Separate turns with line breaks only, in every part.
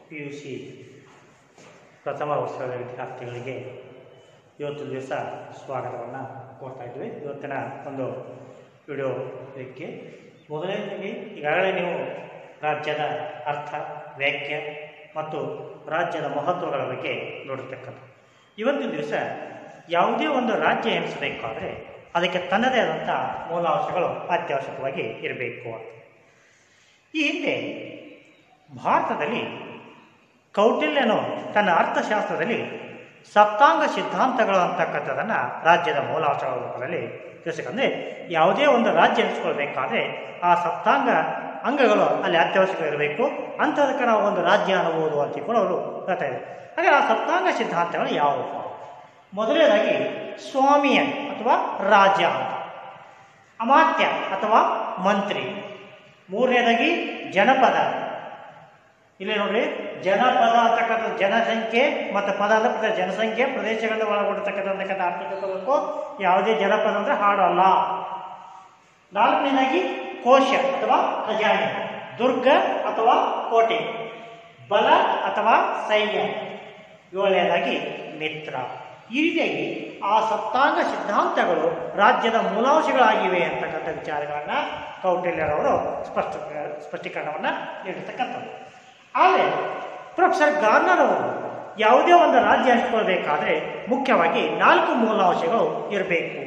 P U C ಪ್ರಥಮ ವರ್ಷದ ವಿದ್ಯಾರ್ಥಿಗಳಿಗೆ ಇವತ್ತು ದಿವಸ ಸ್ವಾಗತವನ್ನು ಕೊಡ್ತಾ ಇದ್ವಿ ಇವತ್ತಿನ ಒಂದು ವಿಡಿಯೋ ಇದಕ್ಕೆ ಮೊದಲನೇದಾಗಿ ಈಗಾಗಲೇ ನೀವು ರಾಜ್ಯದ ಅರ್ಥ ವ್ಯಾಖ್ಯ ಮತ್ತು ರಾಜ್ಯದ ಮಹತ್ವಗಳ ಬಗ್ಗೆ ನೋಡಿರ್ತಕ್ಕಂಥ ಇವತ್ತಿನ ದಿವಸ ಯಾವುದೇ ಒಂದು ರಾಜ್ಯ ಎನಿಸಬೇಕಾದ್ರೆ ಅದಕ್ಕೆ ತನ್ನದೇ ಆದಂಥ ಮೂಲಾಂಶಗಳು ಅತ್ಯವಶ್ಯಕವಾಗಿ ಇರಬೇಕು ಅಂತ ಈ ಹಿಂದೆ ಭಾರತದಲ್ಲಿ ಕೌಟಿಲ್ಯನು ತನ್ನ ಅರ್ಥಶಾಸ್ತ್ರದಲ್ಲಿ ಸಪ್ತಾಂಗ ಸಿದ್ಧಾಂತಗಳು ಅಂತಕ್ಕಂಥದ್ದನ್ನು ರಾಜ್ಯದ ಮೂಲಾಂಶಗಳ ರೂಪದಲ್ಲಿ ತಿಳಿಸಿಕೊಂಡ್ರೆ ಯಾವುದೇ ಒಂದು ರಾಜ್ಯ ಎನಿಸ್ಕೊಳ್ಬೇಕಾದ್ರೆ ಆ ಸಪ್ತಾಂಗ ಅಂಗಗಳು ಅಲ್ಲಿ ಅತ್ಯವಶ್ಯಕ ಇರಬೇಕು ಅಂಥದಕ್ಕೆ ನಾವು ಒಂದು ರಾಜ್ಯ ಅನ್ನಬಹುದು ಅಂತ ಕೂಡ ಅವರು ಹೇಳ್ತಾ ಇದ್ದಾರೆ ಹಾಗೆ ಆ ಸಪ್ತಾಂಗ ಸಿದ್ಧಾಂತಗಳು ಯಾವುವು ಮೊದಲನೇದಾಗಿ ಸ್ವಾಮಿಯ ಅಥವಾ ರಾಜ ಅಂತ ಅಮಾತ್ಯ ಅಥವಾ ಮಂತ್ರಿ ಮೂರನೇದಾಗಿ ಜನಪದ ಇಲ್ಲಿ ನೋಡ್ರಿ ಜನಪದ ಅಂತಕ್ಕಂಥ ಜನಸಂಖ್ಯೆ ಮತ್ತು ಪದ ಅಂದ್ರೆ ಪ್ರದೇಶ ಜನಸಂಖ್ಯೆ ಪ್ರದೇಶಗಳನ್ನು ಒಳಗೊಂಡಿರ್ತಕ್ಕಂಥ ಅರ್ಥ ತಿಳ್ಕೋಬೇಕು ಯಾವುದೇ ಜನಪದ ಅಂದ್ರೆ ಹಾಡು ಅಲ್ಲ ನಾಲ್ಕನೇದಾಗಿ ಕೋಶ ಅಥವಾ ಖಜಾನೆ ದುರ್ಗ ಅಥವಾ ಕೋಟೆ ಬಲ ಅಥವಾ ಸೈನ್ಯ ಏಳನೇದಾಗಿ ಮಿತ್ರ ಈ ರೀತಿಯಾಗಿ ಆ ಸಪ್ತಾಂಗ ಸಿದ್ಧಾಂತಗಳು ರಾಜ್ಯದ ಮೂಲಾಂಶಗಳಾಗಿವೆ ಅಂತಕ್ಕಂಥ ವಿಚಾರಗಳನ್ನು ಕೌಟಿಲ್ಯರವರು ಸ್ಪಷ್ಟ ಸ್ಪಷ್ಟೀಕರಣವನ್ನು ನೀಡಿರ್ತಕ್ಕಂಥದ್ದು ಆದರೆ ಪ್ರೊಫೆಸರ್ ಗಾರ್ನರ್ ಅವರು ಯಾವುದೇ ಒಂದು ರಾಜ್ಯ ಹಂಚ್ಕೊಳ್ಬೇಕಾದ್ರೆ ಮುಖ್ಯವಾಗಿ ನಾಲ್ಕು ಮೂಲಾಂಶಗಳು ಇರಬೇಕು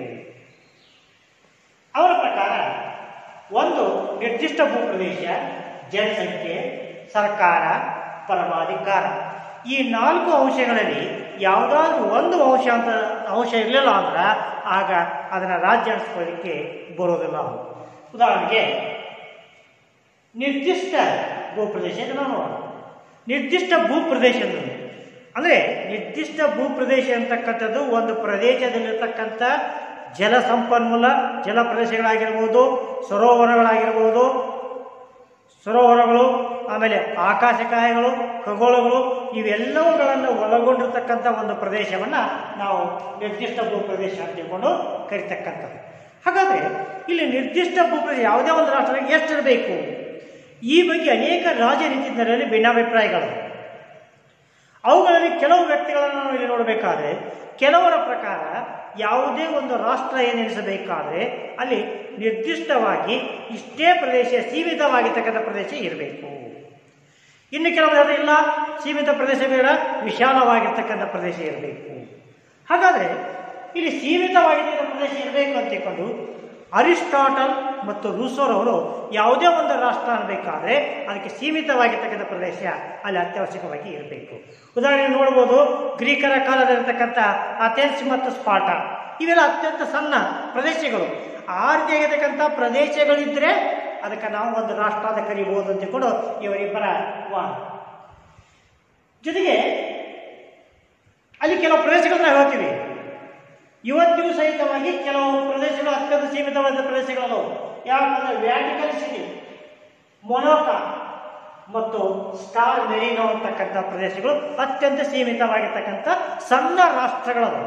ಅವರ ಪ್ರಕಾರ ಒಂದು ನಿರ್ದಿಷ್ಟ ಭೂಪ್ರದೇಶ ಜನಸಂಖ್ಯೆ ಸರ್ಕಾರ ಪರಮಾಧಿಕಾರ ಈ ನಾಲ್ಕು ಅಂಶಗಳಲ್ಲಿ ಯಾವುದಾದ್ರೂ ಒಂದು ಅಂಶ ಅಂತ ಅಂಶ ಇರಲಿಲ್ಲ ಅಂದ್ರೆ ಆಗ ಅದನ್ನು ರಾಜ್ಯ ಅನಿಸ್ಕೊಳ್ಳಿಕ್ಕೆ ಬರೋದಿಲ್ಲ ಉದಾಹರಣೆಗೆ ನಿರ್ದಿಷ್ಟ ಭೂಪ್ರದೇಶ ನಾವು ನೋಡೋಣ ನಿರ್ದಿಷ್ಟ ಭೂಪ್ರದೇಶ ಅಂದರೆ ನಿರ್ದಿಷ್ಟ ಭೂಪ್ರದೇಶ ಅಂತಕ್ಕಂಥದ್ದು ಒಂದು ಪ್ರದೇಶದಲ್ಲಿರ್ತಕ್ಕಂಥ ಜಲ ಸಂಪನ್ಮೂಲ ಜಲ ಪ್ರದೇಶಗಳಾಗಿರ್ಬೋದು ಸರೋವರಗಳಾಗಿರ್ಬೋದು ಸರೋವರಗಳು ಆಮೇಲೆ ಆಕಾಶಕಾಯಗಳು ಖಗೋಳಗಳು ಇವೆಲ್ಲವುಗಳನ್ನು ಒಳಗೊಂಡಿರ್ತಕ್ಕಂಥ ಒಂದು ಪ್ರದೇಶವನ್ನು ನಾವು ನಿರ್ದಿಷ್ಟ ಭೂಪ್ರದೇಶ ಅಂತ ತಿಳ್ಕೊಂಡು ಕರಿತಕ್ಕಂಥದ್ದು ಹಾಗಾದರೆ ಇಲ್ಲಿ ನಿರ್ದಿಷ್ಟ ಭೂಪ್ರದೇಶ ಯಾವುದೇ ಒಂದು ರಾಷ್ಟ್ರಕ್ಕೆ ಎಷ್ಟಿರಬೇಕು ಈ ಬಗ್ಗೆ ಅನೇಕ ರಾಜನೀತಿಜ್ಞರಲ್ಲಿ ಭಿನ್ನಾಭಿಪ್ರಾಯಗಳು ಅವುಗಳಲ್ಲಿ ಕೆಲವು ವ್ಯಕ್ತಿಗಳನ್ನು ನಾವು ಇಲ್ಲಿ ನೋಡಬೇಕಾದ್ರೆ ಕೆಲವರ ಪ್ರಕಾರ ಯಾವುದೇ ಒಂದು ರಾಷ್ಟ್ರ ಏನೆನಿಸಬೇಕಾದ್ರೆ ಅಲ್ಲಿ ನಿರ್ದಿಷ್ಟವಾಗಿ ಇಷ್ಟೇ ಪ್ರದೇಶ ಸೀಮಿತವಾಗಿರ್ತಕ್ಕಂಥ ಪ್ರದೇಶ ಇರಬೇಕು ಇನ್ನು ಕೆಲವರು ಇಲ್ಲ ಸೀಮಿತ ಪ್ರದೇಶ ಬೇಡ ವಿಶಾಲವಾಗಿರ್ತಕ್ಕಂಥ ಪ್ರದೇಶ ಇರಬೇಕು ಹಾಗಾದರೆ ಇಲ್ಲಿ ಸೀಮಿತವಾಗಿದ್ದ ಪ್ರದೇಶ ಇರಬೇಕು ಅಂತ ತಿಳ್ಕೊಂಡು ಅರಿಸ್ಟಾಟಲ್ ಮತ್ತು ರೂಸೋರ್ ಅವರು ಯಾವುದೇ ಒಂದು ರಾಷ್ಟ್ರ ಅನ್ನಬೇಕಾದ್ರೆ ಅದಕ್ಕೆ ಸೀಮಿತವಾಗಿರ್ತಕ್ಕಂಥ ಪ್ರದೇಶ ಅಲ್ಲಿ ಅತ್ಯವಶ್ಯಕವಾಗಿ ಇರಬೇಕು ಉದಾಹರಣೆ ನೋಡ್ಬೋದು ಗ್ರೀಕರ ಕಾಲದಲ್ಲಿರ್ತಕ್ಕಂಥ ಅಥೆನ್ಸ್ ಮತ್ತು ಸ್ಪಾಟ ಇವೆಲ್ಲ ಅತ್ಯಂತ ಸಣ್ಣ ಪ್ರದೇಶಗಳು ಆ ರೀತಿಯಾಗಿರ್ತಕ್ಕಂಥ ಪ್ರದೇಶಗಳಿದ್ದರೆ ಅದಕ್ಕೆ ನಾವು ಒಂದು ರಾಷ್ಟ್ರ ಅಂತ ಕರಿಬಹುದು ಅಂತ ಕೂಡ ಇವರಿಬ್ಬರ ವಾದ ಜೊತೆಗೆ ಅಲ್ಲಿ ಕೆಲವು ಪ್ರದೇಶಗಳನ್ನ ಹೇಳ್ತೀವಿ ಇವತ್ತಿಗೂ ಸಹಿತವಾಗಿ ಕೆಲವು ಪ್ರದೇಶಗಳು ಅತ್ಯಂತ ಸೀಮಿತವಾದ ಪ್ರದೇಶಗಳು ಯಾಕಂದ್ರೆ ವ್ಯಾಟಿಕನ್ ಸಿಟಿ ಮೊನೋಕಾ ಮತ್ತು ಸ್ಟಾರ್ ಮೆರಿನೋ ಅಂತಕ್ಕಂಥ ಪ್ರದೇಶಗಳು ಅತ್ಯಂತ ಸೀಮಿತವಾಗಿರ್ತಕ್ಕಂಥ ಸಣ್ಣ ರಾಷ್ಟ್ರಗಳದು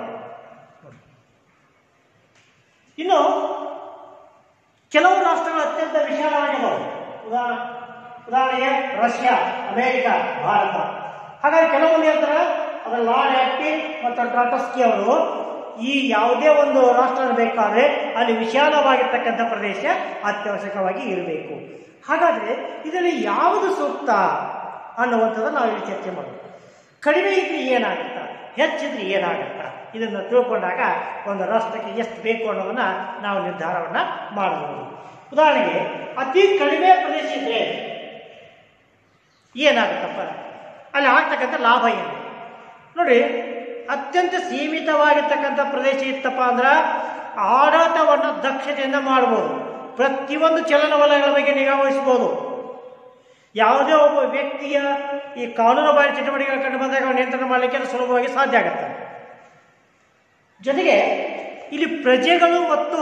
ಇನ್ನು ಕೆಲವು ರಾಷ್ಟ್ರಗಳು ಅತ್ಯಂತ ವಿಶಾಲವಾಗಿದ್ದವು ಉದಾ ಉದಾಹರಣೆಗೆ ರಷ್ಯಾ ಅಮೇರಿಕಾ ಭಾರತ ಹಾಗಾಗಿ ಕೆಲವೊಂದು ಹೇಳ್ತಾರೆ ಅದರ ಲಾರ್ಡ್ ಆಕ್ಟಿ ಮತ್ತು ಟ್ರಾಟಸ್ಕಿ ಅವರು ಈ ಯಾವುದೇ ಒಂದು ರಾಷ್ಟ್ರ ಬೇಕಾದರೆ ಅಲ್ಲಿ ವಿಶಾಲವಾಗಿರ್ತಕ್ಕಂಥ ಪ್ರದೇಶ ಅತ್ಯವಶ್ಯಕವಾಗಿ ಇರಬೇಕು ಹಾಗಾದರೆ ಇದರಲ್ಲಿ ಯಾವುದು ಸೂಕ್ತ ಅನ್ನುವಂಥದ್ದು ನಾವು ಇಲ್ಲಿ ಚರ್ಚೆ ಮಾಡೋದು ಕಡಿಮೆ ಇದ್ರೆ ಏನಾಗುತ್ತಾ ಹೆಚ್ಚಿದ್ರೆ ಏನಾಗುತ್ತಾ ಇದನ್ನು ತಿಳ್ಕೊಂಡಾಗ ಒಂದು ರಾಷ್ಟ್ರಕ್ಕೆ ಎಷ್ಟು ಬೇಕು ಅನ್ನೋದನ್ನು ನಾವು ನಿರ್ಧಾರವನ್ನು ಮಾಡಬಹುದು ಉದಾಹರಣೆಗೆ ಅತಿ ಕಡಿಮೆ ಪ್ರದೇಶ ಇದ್ರೆ ಏನಾಗುತ್ತಪ್ಪ ಅಲ್ಲಿ ಆಗ್ತಕ್ಕಂಥ ಲಾಭ ಏನು ನೋಡಿ ಅತ್ಯಂತ ಸೀಮಿತವಾಗಿರ್ತಕ್ಕಂಥ ಪ್ರದೇಶ ಇತ್ತಪ್ಪ ಅಂದ್ರೆ ಆಡಳಿತವನ್ನು ದಕ್ಷತೆಯಿಂದ ಮಾಡ್ಬೋದು ಪ್ರತಿಯೊಂದು ಚಲನವಲನಗಳ ಬಗ್ಗೆ ನಿಗಾ ವಹಿಸ್ಬೋದು ಯಾವುದೇ ಒಬ್ಬ ವ್ಯಕ್ತಿಯ ಈ ಕಾನೂನು ಬಾಹಿರ ಚಟುವಟಿಕೆಗಳ ಕಂಡು ಬಂದಾಗ ನಿಯಂತ್ರಣ ಮಾಡಲಿಕ್ಕೆ ಅದು ಸುಲಭವಾಗಿ ಸಾಧ್ಯ ಆಗುತ್ತೆ ಜೊತೆಗೆ ಇಲ್ಲಿ ಪ್ರಜೆಗಳು ಮತ್ತು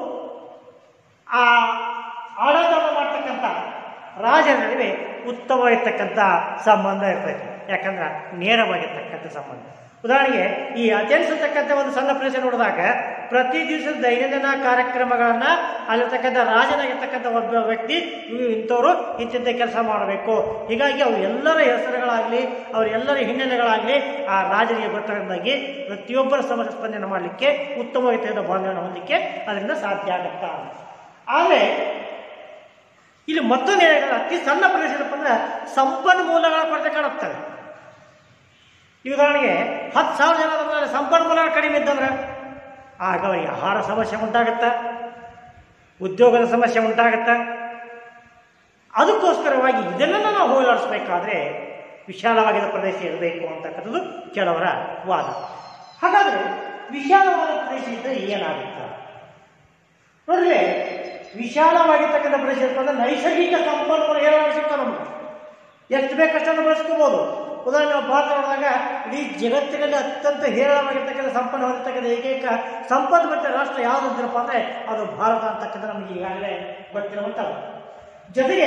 ಆ ಆಡಳಿತವನ್ನು ಮಾಡ್ತಕ್ಕಂಥ ರಾಜರ ನಡುವೆ ಉತ್ತಮವಾಗಿರ್ತಕ್ಕಂಥ ಸಂಬಂಧ ಇರ್ತೈತೆ ಯಾಕಂದ್ರೆ ನೇರವಾಗಿರ್ತಕ್ಕಂಥ ಸಂಬಂಧ ಉದಾಹರಣೆಗೆ ಈ ಅಥೆನ್ಸ್ ಅಂತಕ್ಕಂಥ ಒಂದು ಸಣ್ಣ ಪ್ರದೇಶ ನೋಡಿದಾಗ ಪ್ರತಿ ದಿವಸದ ದೈನಂದಿನ ಕಾರ್ಯಕ್ರಮಗಳನ್ನು ಅಲ್ಲಿರ್ತಕ್ಕಂಥ ರಾಜನಾಗಿರ್ತಕ್ಕಂಥ ಒಬ್ಬ ವ್ಯಕ್ತಿ ಇವು ಇಂಥವ್ರು ಇಂತಿಂಥ ಕೆಲಸ ಮಾಡಬೇಕು ಹೀಗಾಗಿ ಅವು ಎಲ್ಲರ ಹೆಸರುಗಳಾಗಲಿ ಅವ್ರ ಎಲ್ಲರ ಹಿನ್ನೆಲೆಗಳಾಗಲಿ ಆ ರಾಜನಿಗೆ ಗೊತ್ತಾಗಿ ಪ್ರತಿಯೊಬ್ಬರ ಸಮಸ್ಯೆ ಸ್ಪಂದನೆ ಮಾಡಲಿಕ್ಕೆ ಉತ್ತಮವಾದ ಬಾಂಧವ್ಯ ಹೊಂದಲಿಕ್ಕೆ ಅದರಿಂದ ಸಾಧ್ಯ ಆಗುತ್ತಾ ಆದರೆ ಇಲ್ಲಿ ಮತ್ತೊಂದು ಹೇಳಿದ್ರೆ ಅತಿ ಸಣ್ಣ ಪ್ರದೇಶದಪ್ಪ ಅಂದ್ರೆ ಸಂಪನ್ಮೂಲಗಳ ಕೊರತೆ ಕಾಣುತ್ತವೆ ಈ ಉದಾಹರಣೆಗೆ ಹತ್ತು ಸಾವಿರ ಜನ ಬಂದ್ರೆ ಸಂಪನ್ಮೂಲಗಳು ಕಡಿಮೆ ಇದ್ದಂದ್ರೆ ಆಗ ಅವರಿಗೆ ಆಹಾರ ಸಮಸ್ಯೆ ಉಂಟಾಗುತ್ತಾ ಉದ್ಯೋಗದ ಸಮಸ್ಯೆ ಉಂಟಾಗುತ್ತಾ ಅದಕ್ಕೋಸ್ಕರವಾಗಿ ಇದನ್ನೆಲ್ಲ ನಾವು ಹೋಗಲಾಡಿಸ್ಬೇಕಾದ್ರೆ ವಿಶಾಲವಾಗಿದ್ದ ಪ್ರದೇಶ ಇರಬೇಕು ಅಂತಕ್ಕಂಥದ್ದು ಕೆಲವರ ವಾದ ಹಾಗಾದರೆ ವಿಶಾಲವಾದ ಪ್ರದೇಶ ಇದ್ದರೆ ಏನಾಗುತ್ತಾ ನೋಡ್ರಿ ವಿಶಾಲವಾಗಿರ್ತಕ್ಕಂಥ ಪ್ರದೇಶ ಇರ್ತದೆ ಅಂದ್ರೆ ನೈಸರ್ಗಿಕ ಸಂಪನ್ಮೂಲ ಹೇರಳ ಸಿಗ್ತವೆ ನಮಗೆ ಎಷ್ಟು ಬೇಕಷ್ಟನ್ನು ಬಳಸ್ಕೋಬೋದು ಉದಾಹರಣೆ ನಾವು ಭಾರತ ನೋಡಿದಾಗ ಇಡೀ ಜಗತ್ತಿನಲ್ಲಿ ಅತ್ಯಂತ ಹೇರಳವಾಗಿರ್ತಕ್ಕಂಥ ಸಂಪನ್ನ ಹೊಂದಿರ್ತಕ್ಕಂಥ ಏಕೈಕ ಸಂಪನ್ಮೂಲ ರಾಷ್ಟ್ರ ಯಾವುದು ಅಂತಾರಪ್ಪ ಅಂದರೆ ಅದು ಭಾರತ ಅಂತಕ್ಕಂಥ ನಮಗೆ ಈಗಾಗಲೇ ಗೊತ್ತಿರುವಂಥದ್ದು ಜೊತೆಗೆ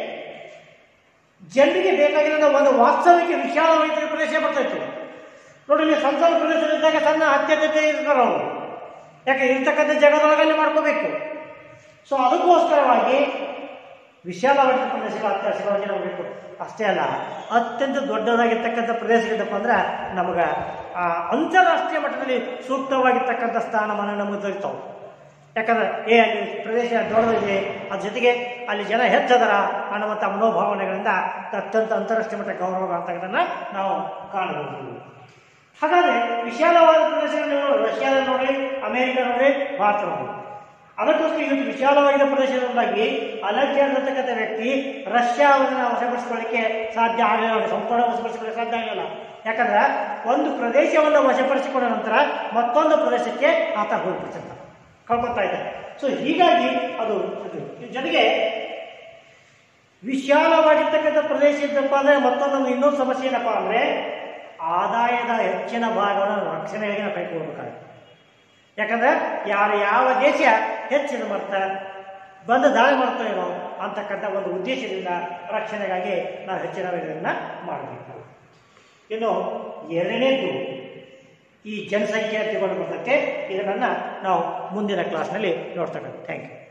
ಜನರಿಗೆ ಬೇಕಾಗಿರೋ ಒಂದು ವಾಸ್ತವಿಕ ವಿಶಾಲವಾಗಿದ್ದ ಪ್ರದೇಶ ಬರ್ತೈತೆ ನೋಡಿ ಇಲ್ಲಿ ಸಣ್ಣ ಸಣ್ಣ ಪ್ರದೇಶದಲ್ಲಿದ್ದಾಗ ಸಣ್ಣ ಅತ್ಯಂತ ಇರ್ತಾರೆ ಅವರು ಯಾಕೆ ಇರ್ತಕ್ಕಂಥ ಜಗದೊಳಗಲ್ಲಿ ಮಾಡ್ಕೋಬೇಕು ಸೊ ಅದಕ್ಕೋಸ್ಕರವಾಗಿ ವಿಶಾಲವಾದ ಪ್ರದೇಶಗಳು ಅತ್ಯಾವಶ್ಯಕವಾಗಿ ಹೋಗಬೇಕು ಅಷ್ಟೇ ಅಲ್ಲ ಅತ್ಯಂತ ದೊಡ್ಡದಾಗಿರ್ತಕ್ಕಂಥ ಪ್ರದೇಶಗಳಿದ್ದಪ್ಪ ಅಂದ್ರೆ ನಮಗೆ ಆ ಅಂತಾರಾಷ್ಟ್ರೀಯ ಮಟ್ಟದಲ್ಲಿ ಸೂಕ್ತವಾಗಿರ್ತಕ್ಕಂಥ ಸ್ಥಾನಮಾನ ನಮಗೆ ದೊರೀತಾವೆ ಯಾಕಂದ್ರೆ ಏ ಅಲ್ಲಿ ಪ್ರದೇಶ ದೊಡ್ಡದಿದೆ ಅದ್ರ ಜೊತೆಗೆ ಅಲ್ಲಿ ಜನ ಹೆಚ್ಚದರ ಅನ್ನುವಂಥ ಮನೋಭಾವನೆಗಳಿಂದ ಅತ್ಯಂತ ಅಂತಾರಾಷ್ಟ್ರೀಯ ಮಟ್ಟ ಗೌರವ ಅಂತಕ್ಕಂಥದ್ದನ್ನ ನಾವು ಕಾಣಬಹುದು ಹಾಗಾದ್ರೆ ವಿಶಾಲವಾದ ಪ್ರದೇಶಗಳನ್ನು ನೋಡಿ ರಷ್ಯಾದಲ್ಲಿ ನೋಡಿ ಅಮೆರಿಕ ನೋಡಿ ಭಾರತ ನೋಡಿ ಅದಕ್ಕೋಸ್ಕರ ಇವತ್ತು ವಿಶಾಲವಾಗಿದ್ದ ಪ್ರದೇಶದಿಂದಾಗಿ ಅಲೆಕ್ಸಾಂಡರ್ ಅಂತಕ್ಕಂಥ ವ್ಯಕ್ತಿ ರಷ್ಯಾವನ್ನು ವಶಪಡಿಸಿಕೊಳ್ಳಿಕ್ಕೆ ಸಾಧ್ಯ ಆಗಲಿಲ್ಲ ಸಂಪೂರ್ಣ ವಶಪಡಿಸಿಕೊಳ್ಳಿಕ್ಕೆ ಸಾಧ್ಯ ಆಗಲಿಲ್ಲ ಯಾಕಂದ್ರೆ ಒಂದು ಪ್ರದೇಶವನ್ನು ವಶಪಡಿಸಿಕೊಂಡ ನಂತರ ಮತ್ತೊಂದು ಪ್ರದೇಶಕ್ಕೆ ಆತ ಹೋಗ್ಬಿಡ್ತಾನೆ ಕಳ್ಕೊತಾ ಇದ್ದಾನೆ ಸೊ ಹೀಗಾಗಿ ಅದು ಅದು ಇದ್ರ ಜೊತೆಗೆ ವಿಶಾಲವಾಗಿರ್ತಕ್ಕಂಥ ಪ್ರದೇಶ ಇದ್ದಪ್ಪ ಅಂದರೆ ಮತ್ತೊಂದು ಇನ್ನೊಂದು ಸಮಸ್ಯೆ ಏನಪ್ಪ ಅಂದರೆ ಆದಾಯದ ಹೆಚ್ಚಿನ ಭಾಗವನ್ನು ರಕ್ಷಣೆಗೆ ನಾವು ಕೈಗೊಳ್ಬೇಕಾಗುತ್ತೆ ಯಾಕಂದ್ರೆ ಯಾರು ಯಾವ ದೇಶ ಹೆಚ್ಚಿನ ಮಾಡ್ತಾ ಬಂದು ದಾಳಿ ಮಾಡ್ತಾರೇನೋ ಅಂತಕ್ಕಂಥ ಒಂದು ಉದ್ದೇಶದಿಂದ ರಕ್ಷಣೆಗಾಗಿ ನಾವು ಹೆಚ್ಚಿನ ಇದನ್ನು ಮಾಡಬೇಕು ಇನ್ನು ಎರಡನೇದು ಈ ಜನಸಂಖ್ಯೆ ತಿಳ್ಕೊಂಡು ಬರ್ತಕ್ಕೆ ಇದನ್ನು ನಾವು ಮುಂದಿನ ಕ್ಲಾಸ್ನಲ್ಲಿ ನೋಡ್ತಕ್ಕಂಥ ಥ್ಯಾಂಕ್ ಯು